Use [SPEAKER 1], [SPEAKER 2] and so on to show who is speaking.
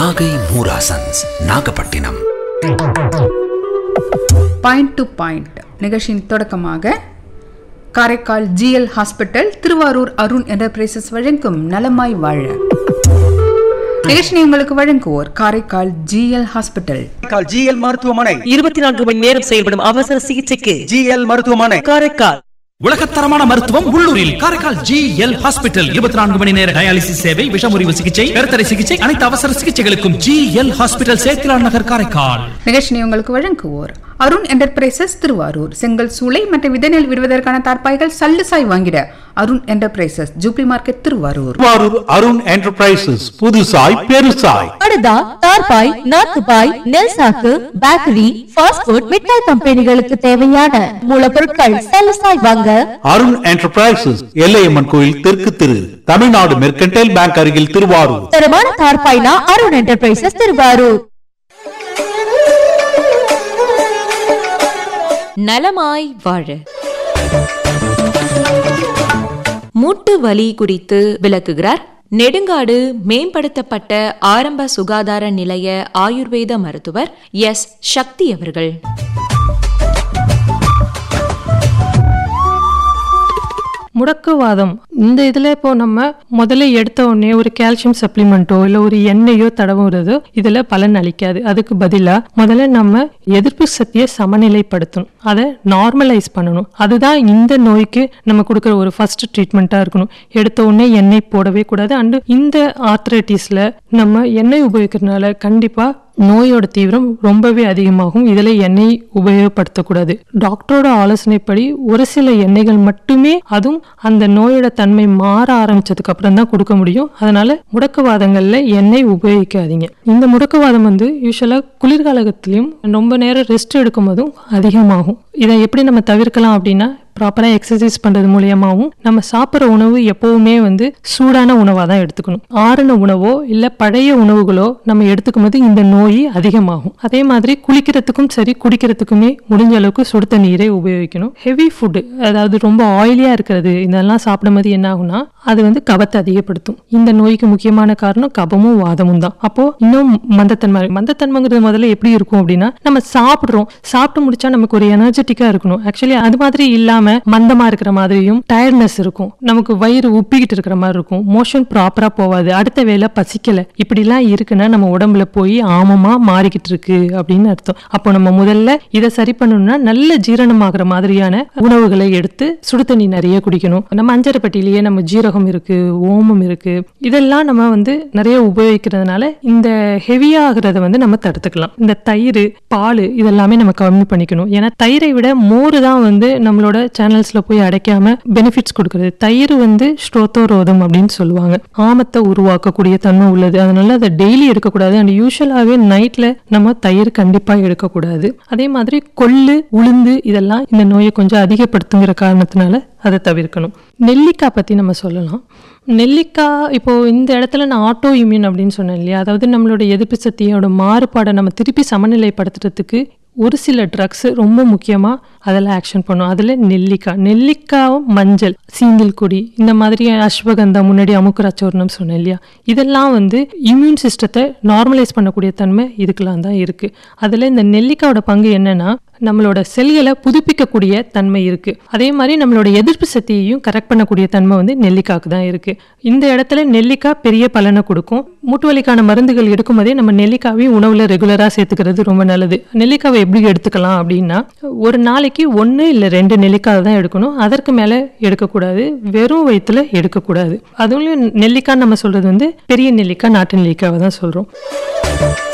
[SPEAKER 1] Nagai Moorasons Nagapattinam
[SPEAKER 2] point to point நிகழ்ச்சியின் தொடக்கமாக Karaikal GL hospital Thiruvarur Arun enterprises வழங்கும் நலமாய் வாழ நிகழ்ச்சியை உங்களுக்கு வழங்குவோர் Karaikal GL hospital
[SPEAKER 3] Karaikal GL மருத்துவமனை
[SPEAKER 4] இருபத்தி நான்கு மணி நேரம் செயல்படும் அவசர சிகிச்சைக்கு
[SPEAKER 3] ஜிஎல் மருத்துவமனை
[SPEAKER 4] காரைக்கால்
[SPEAKER 5] உலகத்தரமான மருத்துவம் உள்ளூரில் காரைக்கால் ஜி எல் ஹாஸ்பிட்டல் இருபத்தி நான்கு மணி நேர டயாலிசிஸ் சேவை விஷமுறிவு சிகிச்சை கருத்தடை சிகிச்சை அனைத்து அவசர சிகிச்சைகளுக்கும் ஜி எல் ஹாஸ்பிட்டல் சேத்திலான் நகர் காரைக்கால்
[SPEAKER 2] நிகழ்ச்சியை உங்களுக்கு வழங்குவோர் அருண் என்டர்பிரைசஸ் திருவாரூர் செங்கல் சூளை மற்றும் விதைநெல் விடுவதற்கான தார்ப்பாய்கள் சல்லுசாய் வாங்கிட Arun enterprises jubilee market Thiruvarur
[SPEAKER 6] Thiruvarur Arun enterprises புதுசாய் பெருசாய்
[SPEAKER 7] படுதா தார்பாய் நாத்துபாய் நெல் சாக்கு பேக்கரி ஃபாஸ்ட் ஃபுட் மிட்டாய் கம்பெனிகளுக்கு தேவையான மூலப்பொருட்கள் சலசாய் வாங்க
[SPEAKER 6] அருண் என்டர்பிரைசஸ் எல்லையம்மன் கோயில் தெற்கு திரு தமிழ்நாடு மெர்கன்டைல் பேங்க் அருகில் திருவாரூர்
[SPEAKER 7] தரமான தார்பாய்னா அருண் என்டர்பிரைசஸ் திருவாரூர்
[SPEAKER 8] நலமாய் வாழ மூட்டு வலி குறித்து விளக்குகிறார் நெடுங்காடு மேம்படுத்தப்பட்ட ஆரம்ப சுகாதார நிலைய ஆயுர்வேத மருத்துவர் எஸ் சக்தி அவர்கள்
[SPEAKER 9] முடக்குவாதம் இந்த இதில் இப்போ நம்ம முதல்ல எடுத்த உடனே ஒரு கால்சியம் சப்ளிமெண்ட்டோ இல்லை ஒரு எண்ணெயோ தடவுறதோ இதில் பலன் அளிக்காது அதுக்கு பதிலாக முதல்ல நம்ம எதிர்ப்பு சக்தியை சமநிலைப்படுத்தணும் அதை நார்மலைஸ் பண்ணணும் அதுதான் இந்த நோய்க்கு நம்ம கொடுக்குற ஒரு ஃபர்ஸ்ட் ட்ரீட்மெண்ட்டாக இருக்கணும் எடுத்த உடனே எண்ணெய் போடவே கூடாது அண்டு இந்த ஆர்த்ரைட்டிஸில் நம்ம எண்ணெய் உபயோகிக்கிறதுனால கண்டிப்பாக நோயோட தீவிரம் ரொம்பவே அதிகமாகும் இதில் எண்ணெய் உபயோகப்படுத்தக்கூடாது டாக்டரோட ஆலோசனைப்படி ஒரு சில எண்ணெய்கள் மட்டுமே அதுவும் அந்த நோயோட தன்மை மாற ஆரம்பிச்சதுக்கு அப்புறம் தான் கொடுக்க முடியும் அதனால முடக்குவாதங்கள்ல எண்ணெய் உபயோகிக்காதீங்க இந்த முடக்குவாதம் வந்து யூஸ்வலாக குளிர்காலத்திலையும் ரொம்ப நேரம் ரெஸ்ட் எடுக்கும் போதும் அதிகமாகும் இதை எப்படி நம்ம தவிர்க்கலாம் அப்படின்னா ப்ராப்பராக எக்ஸசைஸ் பண்ணுறது மூலியமாகவும் நம்ம சாப்பிட்ற உணவு எப்போவுமே வந்து சூடான உணவாக தான் எடுத்துக்கணும் ஆறின உணவோ இல்லை பழைய உணவுகளோ நம்ம எடுத்துக்கும் போது இந்த நோய் அதிகமாகும் அதே மாதிரி குளிக்கிறதுக்கும் சரி குடிக்கிறதுக்குமே முடிஞ்ச அளவுக்கு சுடு தண்ணீரை உபயோகிக்கணும் ஹெவி ஃபுட்டு அதாவது ரொம்ப ஆயிலியாக இருக்கிறது இதெல்லாம் சாப்பிடும்போது என்ன ஆகும்னா அது வந்து கபத்தை அதிகப்படுத்தும் இந்த நோய்க்கு முக்கியமான காரணம் கபமும் வாதமும் தான் அப்போ இன்னும் மந்தத்தன்மை மந்தத்தன்மைங்கிறது முதல்ல எப்படி இருக்கும் அப்படின்னா நம்ம சாப்பிட்றோம் சாப்பிட்டு முடிச்சா நமக்கு ஒரு எனர்ஜெட்டிக்கா இருக்கணும் ஆக்சுவலி அது மாதிரி இல்லாம மந்தமா இருக்கிற மாதிரியும் டயர்ட்னஸ் இருக்கும் நமக்கு வயிறு உப்பிக்கிட்டு இருக்கிற மாதிரி இருக்கும் மோஷன் ப்ராப்பரா போவாது அடுத்த வேலை பசிக்கல இப்படிலாம் இருக்குன்னா நம்ம உடம்புல போய் ஆமமா மாறிக்கிட்டு இருக்கு அப்படின்னு அர்த்தம் அப்போ நம்ம முதல்ல இதை சரி பண்ணணும்னா நல்ல ஜீரணமாகிற மாதிரியான உணவுகளை எடுத்து சுடு தண்ணி நிறைய குடிக்கணும் நம்ம அஞ்சரைப்பட்டியிலேயே நம்ம ஜீரகம் இருக்கு ஓமம் இருக்கு இதெல்லாம் நம்ம வந்து நிறைய உபயோகிக்கிறதுனால இந்த ஹெவியாகிறத வந்து நம்ம தடுத்துக்கலாம் இந்த தயிர் பால் இதெல்லாமே நம்ம கம்மி பண்ணிக்கணும் ஏன்னா தயிரை விட மோர் தான் வந்து நம்மளோட சேனல்ஸ்ல போய் அடைக்காம பெனிஃபிட்ஸ் கொடுக்குறது தயிர் வந்து ஸ்ட்ரோத்தோரோதம் அப்படின்னு சொல்லுவாங்க ஆமத்தை உருவாக்கக்கூடிய தன்மை உள்ளது அதனால அதை டெய்லி எடுக்கக்கூடாது அண்ட் யூஸ்வலாகவே நைட்ல நம்ம தயிர் கண்டிப்பா எடுக்கக்கூடாது அதே மாதிரி கொள்ளு உளுந்து இதெல்லாம் இந்த நோயை கொஞ்சம் அதிகப்படுத்துங்கிற காரணத்தினால அதை தவிர்க்கணும் நெல்லிக்காய் பற்றி நம்ம சொல்லலாம் நெல்லிக்காய் இப்போ இந்த இடத்துல நான் ஆட்டோ இம்யூன் அப்படின்னு சொன்னேன் இல்லையா அதாவது நம்மளோட எதிர்ப்பு சக்தியோட மாறுபாடை நம்ம திருப்பி சமநிலைப்படுத்துறதுக்கு ஒரு சில ட்ரக்ஸ் ரொம்ப முக்கியமாக அதில் ஆக்ஷன் பண்ணும் அதில் நெல்லிக்காய் நெல்லிக்காவும் மஞ்சள் சீந்தில் கொடி இந்த மாதிரி அஸ்வகந்தா முன்னாடி அமுக்குராச்சோர்ணம் சொன்னேன் இல்லையா இதெல்லாம் வந்து இம்யூன் சிஸ்டத்தை நார்மலைஸ் பண்ணக்கூடிய தன்மை இதுக்கெல்லாம் தான் இருக்குது அதில் இந்த நெல்லிக்காயோட பங்கு என்னன்னா நம்மளோட செல்களை புதுப்பிக்கக்கூடிய தன்மை இருக்கு அதே மாதிரி நம்மளோட எதிர்ப்பு சக்தியையும் கரெக்ட் பண்ணக்கூடிய தன்மை வந்து நெல்லிக்காய்க்கு தான் இருக்கு இந்த இடத்துல நெல்லிக்காய் பெரிய பலனை கொடுக்கும் மூட்டு வலிக்கான மருந்துகள் எடுக்கும் போதே நம்ம நெல்லிக்காவையும் உணவுல ரெகுலரா சேர்த்துக்கிறது ரொம்ப நல்லது நெல்லிக்காவை எப்படி எடுத்துக்கலாம் அப்படின்னா ஒரு நாளைக்கு ஒன்று இல்லை ரெண்டு நெல்லிக்காய் தான் எடுக்கணும் அதற்கு மேலே எடுக்கக்கூடாது வெறும் வயிற்றுல எடுக்கக்கூடாது அதுவும் நெல்லிக்காய் நம்ம சொல்றது வந்து பெரிய நெல்லிக்காய் நாட்டு நெல்லிக்காவை தான் சொல்றோம்